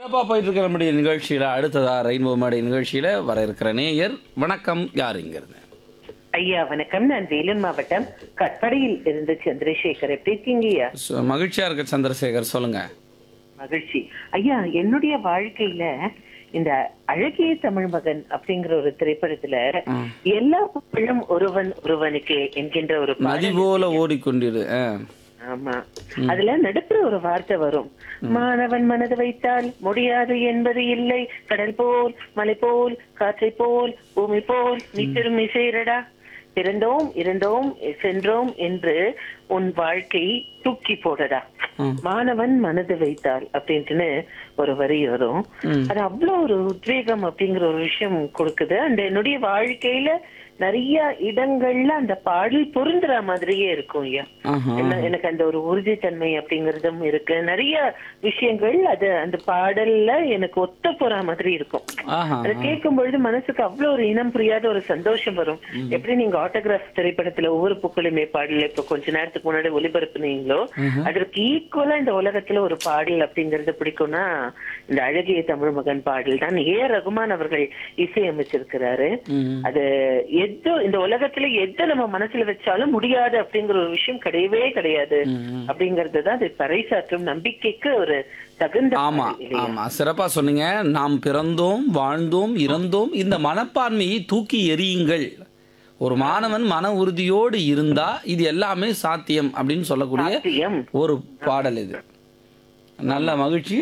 சிறப்பாக போயிட்டு இருக்கிற நம்முடைய நிகழ்ச்சியில் அடுத்ததா ரெயின்போ மேடை நிகழ்ச்சியில் வர இருக்கிற நேயர் வணக்கம் யாருங்கிறது ஐயா வணக்கம் நான் வேலூர் மாவட்டம் கட்படையில் இருந்து சந்திரசேகர் எப்படி இருக்கீங்க ஐயா சு- மகிழ்ச்சியா இருக்க சந்திரசேகர் சொல்லுங்க மகிழ்ச்சி ஐயா என்னுடைய வாழ்க்கையில இந்த அழகிய தமிழ் மகன் அப்படிங்கிற ஒரு திரைப்படத்துல எல்லா புகழும் ஒருவன் ஒருவனுக்கு என்கின்ற ஒரு பாடல் நதி போல ஓடிக்கொண்டிரு ஆ. ஆமா அதுல நடுப்புற ஒரு வார்த்தை வரும் மாணவன் மனது வைத்தால் முடியாது என்பது இல்லை கடல் போல் மலை போல் காற்றை போல் பூமி போல் நித்திரும் இசைரடா பிறந்தோம் இருந்தோம் சென்றோம் என்று உன் வாழ்க்கை தூக்கி போடடா ம். மாணவன் மனது வைத்தால் அப்படின்ட்டுன்னு ஒரு வரி வரும் அது அவ்வளவு ஒரு உத்வேகம் அப்படிங்கிற ஒரு விஷயம் கொடுக்குது அந்த என்னுடைய வாழ்க்கையில நிறைய இடங்கள்ல அந்த பாடல் பொருந்துற மாதிரியே இருக்கும் ஐயா ஆஹா. என்ன- எனக்கு அந்த ஒரு உறுதித்தன்மை அப்படிங்கறதும் இருக்கு நிறைய விஷயங்கள் அது அந்த பாடல்ல எனக்கு ஒத்த போற மாதிரி இருக்கும் ஆஹா அதை கேட்கும் பொழுது மனசுக்கு அவ்வளவு ஒரு இனம் புரியாத ஒரு சந்தோஷம் வரும் எப்படி நீங்க ஆட்டோகிராஃப் திரைப்படத்துல ஒவ்வொரு புக்களுமே பாடல இப்ப கொஞ்ச நேரத்துக்கு முன்னாடி ஒளிபரப்புனீங்களோ அதற்கு ஈக்குவலா இந்த உலகத்துல ஒரு பாடல் அப்படிங்கறது பிடிக்கும்னா இந்த அழகிய தமிழ் மகன் பாடல் தான் ஏ ரகுமான் அவர்கள் இசையமைச்சிருக்கிறாரு ம். அது எதோ இந்த உலகத்துல எதை நம்ம மனசுல வச்சாலும் முடியாது அப்படிங்கிற ஒரு விஷயம் கிடையவே கிடையாது அப்படிங்கறது தான் அது பறைசாற்றும் நம்பிக்கைக்கு ஒரு தகுந்த ஆமா பாடல் இல்லையா? ஆமா சிறப்பா சொன்னீங்க நாம் பிறந்தோம் வாழ்ந்தோம் இறந்தோம் இந்த மனப்பான்மையை தூக்கி எறியுங்கள் ஒரு மாணவன் மன உறுதியோடு இருந்தா இது எல்லாமே சாத்தியம் அப்படின்னு சொல்லக்கூடிய சாத்தியம் ஒரு பாடல் இது நல்ல மகிழ்ச்சி